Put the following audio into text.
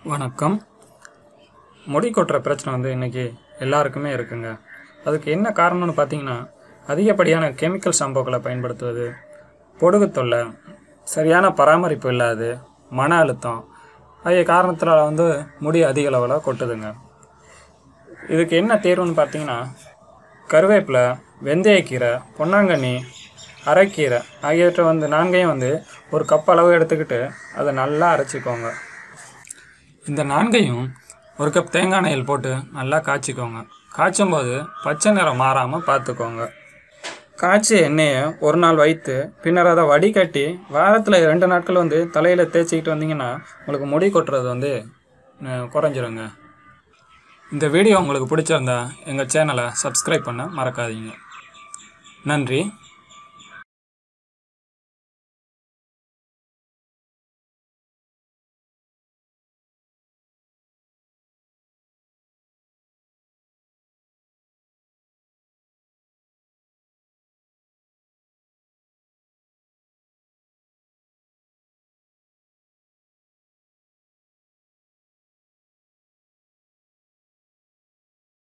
வணக்கம் முடி கொட்டுற பிரச்சனை வந்து இன்றைக்கி எல்லாருக்குமே இருக்குங்க அதுக்கு என்ன காரணம்னு பார்த்தீங்கன்னா அதிகப்படியான கெமிக்கல் ஷாம்புக்களை பயன்படுத்துவது பொடுகு தொல்லை சரியான பராமரிப்பு இல்லாது மன அழுத்தம் ஆகிய காரணத்தினால வந்து முடி அதிக அளவில் கொட்டுதுங்க இதுக்கு என்ன தீர்வுன்னு பார்த்தீங்கன்னா கருவேப்பிலை வெந்தயக்கீரை பொன்னாங்கண்ணி அரைக்கீரை ஆகியவற்றை வந்து நான்கையும் வந்து ஒரு கப் அளவு எடுத்துக்கிட்டு அதை நல்லா அரைச்சிக்கோங்க இந்த நான்கையும் ஒரு கப் தேங்காய் எண்ணெயில் போட்டு நல்லா காய்ச்சிக்கோங்க காய்ச்சும் போது பச்சை நிறம் மாறாமல் பார்த்துக்கோங்க காய்ச்சிய எண்ணெயை ஒரு நாள் வைத்து பின்னர் அதை வடிகட்டி வாரத்தில் ரெண்டு நாட்கள் வந்து தலையில் தேய்ச்சிக்கிட்டு வந்தீங்கன்னா உங்களுக்கு முடி கொட்டுறது வந்து அஹ், குறைஞ்சிருங்க இந்த வீடியோ உங்களுக்கு பிடிச்சிருந்தா எங்கள் சேனலை சப்ஸ்கிரைப் பண்ண மறக்காதீங்க நன்றி